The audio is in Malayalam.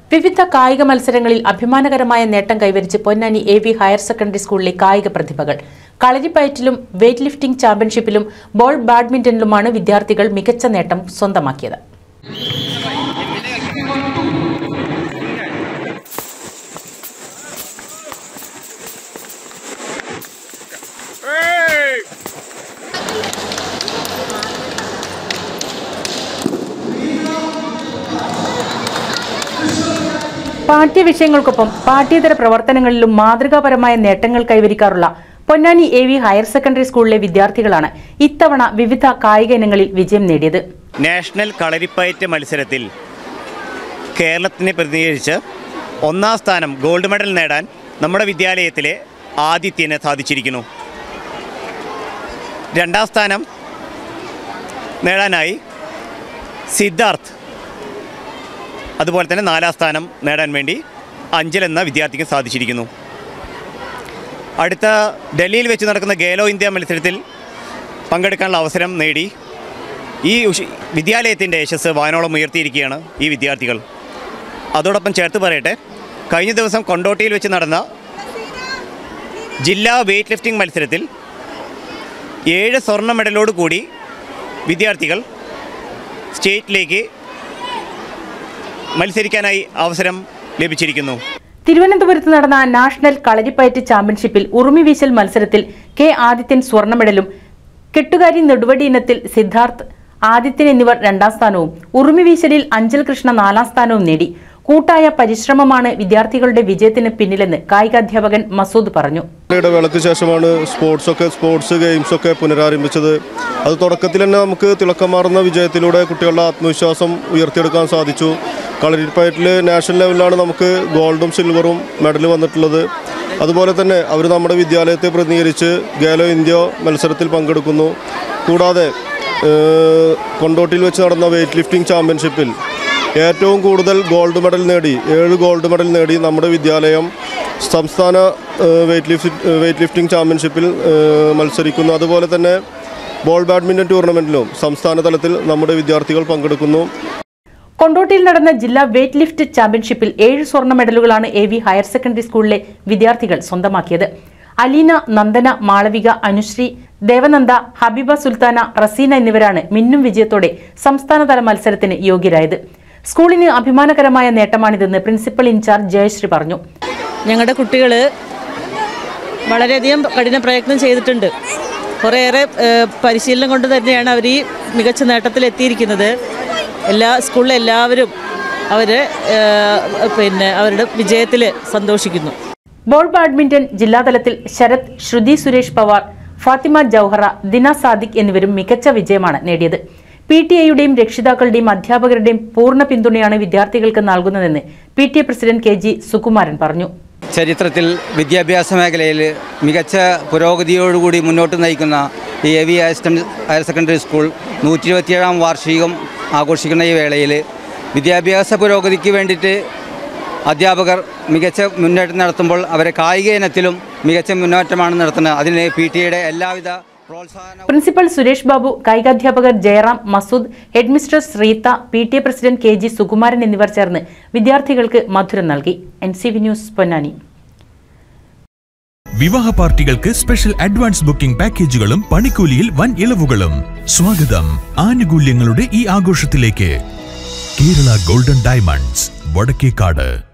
വിവിധ കായിക മത്സരങ്ങളിൽ അഭിമാനകരമായ നേട്ടം കൈവരിച്ച് Ponnani A V higher secondary സ്കൂളിലെ കായിക പ്രതിഭകൾ കളരിപ്പയറ്റിലും വെയ്റ്റ് ലിഫ്റ്റിംഗ് ചാമ്പ്യൻഷിപ്പിലും ബോൾ ബാഡ്മിന്റണിലുമാണ് വിദ്യാർത്ഥികൾ മികച്ച നേട്ടം സ്വന്തമാക്കിയത് പാഠ്യവിഷയങ്ങൾക്കൊപ്പം പാഠ്യേതര പ്രവർത്തനങ്ങളിലും മാതൃകാപരമായ നേട്ടങ്ങൾ കൈവരിക്കാറുള്ള Ponnani A V higher secondary സ്കൂളിലെ വിദ്യാർത്ഥികളാണ് ഇത്തവണ വിവിധ കായിക ഇനങ്ങളിൽ വിജയം നേടിയത് നാഷണൽ കളരിപ്പയറ്റ് മത്സരത്തിൽ കേരളത്തിനെ പ്രതിനിധീകരിച്ച് ഒന്നാം സ്ഥാനം ഗോൾഡ് മെഡൽ നേടാൻ നമ്മുടെ വിദ്യാലയത്തിലെ ആദിത്യന് സാധിച്ചിരിക്കുന്നു രണ്ടാം സ്ഥാനം നേടാനായി സിദ്ധാർത്ഥ് അതുപോലെ തന്നെ നാലാം സ്ഥാനം നേടാൻ വേണ്ടി അഞ്ചൽ എന്ന വിദ്യാർത്ഥിക്ക് സാധിച്ചിരിക്കുന്നു അടുത്ത ഡൽഹിയിൽ വെച്ച് നടക്കുന്ന ഗേലോ ഇന്ത്യ മത്സരത്തിൽ പങ്കെടുക്കാനുള്ള അവസരം നേടി ഈ ഉഷ്- വിദ്യാലയത്തിൻ്റെ യശസ് വാനോളം ഉയർത്തിയിരിക്കുകയാണ് ഈ വിദ്യാർത്ഥികൾ അതോടൊപ്പം ചേർത്ത് പറയട്ടെ കഴിഞ്ഞ ദിവസം കൊണ്ടോട്ടിയിൽ വെച്ച് നടന്ന ജില്ലാ വെയ്റ്റ് ലിഫ്റ്റിംഗ് മത്സരത്തിൽ ഏഴ് സ്വർണ്ണ മെഡലോട് കൂടി വിദ്യാർത്ഥികൾ സ്റ്റേറ്റിലേക്ക് മത്സരിക്കാനായി അവസരം ലഭിച്ചിരിക്കുന്നു തിരുവനന്തപുരത്ത് നടന്ന നാഷണൽ കളരിപ്പയറ്റ് ചാമ്പ്യൻഷിപ്പിൽ ഉറുമിവീശൽ മത്സരത്തിൽ കെ ആദിത്യൻ സ്വർണ്ണ മെഡലും കെട്ടുകാരി നെടുവടി ഇനത്തിൽ സിദ്ധാർത്ഥ് ആദിത്യൻ എന്നിവർ രണ്ടാം സ്ഥാനവും ഉറുമിവീശലിൽ അഞ്ചൽ കൃഷ്ണ നാലാം സ്ഥാനവും നേടി കൂട്ടായ പരിശ്രമമാണ് വിദ്യാർത്ഥികളുടെ വിജയത്തിന് പിന്നിലെന്ന് കായികാധ്യാപകൻ മസൂദ് പറഞ്ഞു ഇടവേളയ്ക്ക് ശേഷമാണ് സ്പോർട്സ് ഒക്കെ സ്പോർട്സ് ഗെയിംസ് ഒക്കെ പുനരാരംഭിച്ചത് അത് തുടക്കത്തിൽ തന്നെ നമുക്ക് തിളക്കമാർന്ന വിജയത്തിലൂടെ കുട്ടികളുടെ ആത്മവിശ്വാസം ഉയർത്തിയെടുക്കാൻ സാധിച്ചു കളരിപ്പയറ്റിൽ നാഷണൽ ലെവലിലാണ് നമുക്ക് ഗോൾഡും സിൽവറും മെഡൽ വന്നിട്ടുള്ളത് അതുപോലെ തന്നെ അവർ നമ്മുടെ വിദ്യാലയത്തെ പ്രതിനിധീകരിച്ച് ഗേലോ ഇന്ത്യ മത്സരത്തിൽ പങ്കെടുക്കുന്നു കൂടാതെ ഏഹ്, കൊണ്ടോട്ടിയിൽ വെച്ച് നടന്ന വെയ്റ്റ് ലിഫ്റ്റിംഗ് ചാമ്പ്യൻഷിപ്പിൽ ഏറ്റവും കൂടുതൽ ഗോൾഡ് മെഡൽ നേടി ഏഴ് ഗോൾഡ് മെഡൽ നേടി നമ്മുടെ വിദ്യാലയം സംസ്ഥാന ഏഹ്, വെയ്റ്റ് ലിഫ്റ്റ് വെയ്റ്റ് ലിഫ്റ്റിംഗ് ചാമ്പ്യൻഷിപ്പിൽ ഏഹ്, മത്സരിക്കുന്നു അതുപോലെ തന്നെ ബോൾ ബാഡ്മിൻ്റൺ ടൂർണമെൻറ്റിലും സംസ്ഥാന തലത്തിൽ നമ്മുടെ വിദ്യാർത്ഥികൾ പങ്കെടുക്കുന്നു കൊണ്ടോട്ടിയിൽ നടന്ന ജില്ലാ വെയ്റ്റ് ലിഫ്റ്റ് ചാമ്പ്യൻഷിപ്പിൽ ഏഴ് സ്വർണ്ണ മെഡലുകളാണ് എ വി ഹയർ സെക്കൻഡറി സ്കൂളിലെ വിദ്യാർത്ഥികൾ സ്വന്തമാക്കിയത് അലീന നന്ദന മാളവിക അനുശ്രീ ദേവനന്ദ ഹബീബ സുൽത്താന റസീന എന്നിവരാണ് മിന്നും വിജയത്തോടെ സംസ്ഥാനതല മത്സരത്തിന് യോഗ്യരായത് സ്കൂളിന് അഭിമാനകരമായ നേട്ടമാണിതെന്ന് പ്രിൻസിപ്പൽ ഇൻചാർജ് ജയശ്രീ പറഞ്ഞു ഞങ്ങളുടെ കുട്ടികൾ വളരെയധികം കഠിന പ്രയത്നം ചെയ്തിട്ടുണ്ട് കുറേയേറെ ഏഹ്, പരിശീലനം കൊണ്ട് തന്നെയാണ് അവർ ഈ മികച്ച നേട്ടത്തിലെത്തിയിരിക്കുന്നത് എല്ലാ സ്കൂളിലെ എല്ലാവരും അവർ പിന്നെ അവരുടെ വിജയത്തിൽ സന്തോഷിക്കുന്നു ബോൾ ബാഡ്മിന്റൺ ജില്ലാതലത്തിൽ ശരത് ശ്രുതി സുരേഷ് പവാർ ഫാത്തിമ ജൌഹറ ദിന സാദിഖ് എന്നിവരും മികച്ച വിജയമാണ് നേടിയത് പി ടി എയുടെയും രക്ഷിതാക്കളുടെയും അധ്യാപകരുടെയും പൂർണ്ണ പിന്തുണയാണ് വിദ്യാർത്ഥികൾക്ക് നൽകുന്നതെന്ന് P T A president K G Sukumaran പറഞ്ഞു ചരിത്രത്തിൽ വിദ്യാഭ്യാസ മേഖലയിൽ മികച്ച പുരോഗതിയോടുകൂടി മുന്നോട്ട് നയിക്കുന്ന ഈ A V higher secondary higher secondary school നൂറ്റി ഇരുപത്തിയേഴാം വാർഷികം ആഘോഷിക്കുന്ന ഈ വേളയിൽ വിദ്യാഭ്യാസ പുരോഗതിക്ക് വേണ്ടിയിട്ട് അധ്യാപകർ മികച്ച മുന്നേറ്റം നടത്തുമ്പോൾ അവരെ കായിക ഇനത്തിലും മികച്ച മുന്നേറ്റമാണ് നടത്തുന്നത് അതിന് പി ടി എയുടെ എല്ലാവിധ പ്രോത്സാഹന പ്രിൻസിപ്പൽ സുരേഷ് ബാബു കായികാധ്യാപകർ Jayaram Masood headmistress Reetha P T A president K G Sukumaran എന്നിവർ ചേർന്ന് വിദ്യാർത്ഥികൾക്ക് മധുരം നൽകി N C V news Ponnani വിവാഹ പാർട്ടികൾക്ക് സ്പെഷ്യൽ അഡ്വാൻസ് ബുക്കിംഗ് പാക്കേജുകളും പണിക്കൂലിയിൽ വൻ ഇളവുകളും സ്വാഗതം ആനുകൂല്യങ്ങളുടെ ഈ ആഘോഷത്തിലേക്ക് കേരള ഗോൾഡൻ ഡയമണ്ട്സ് വടക്കേക്കാട്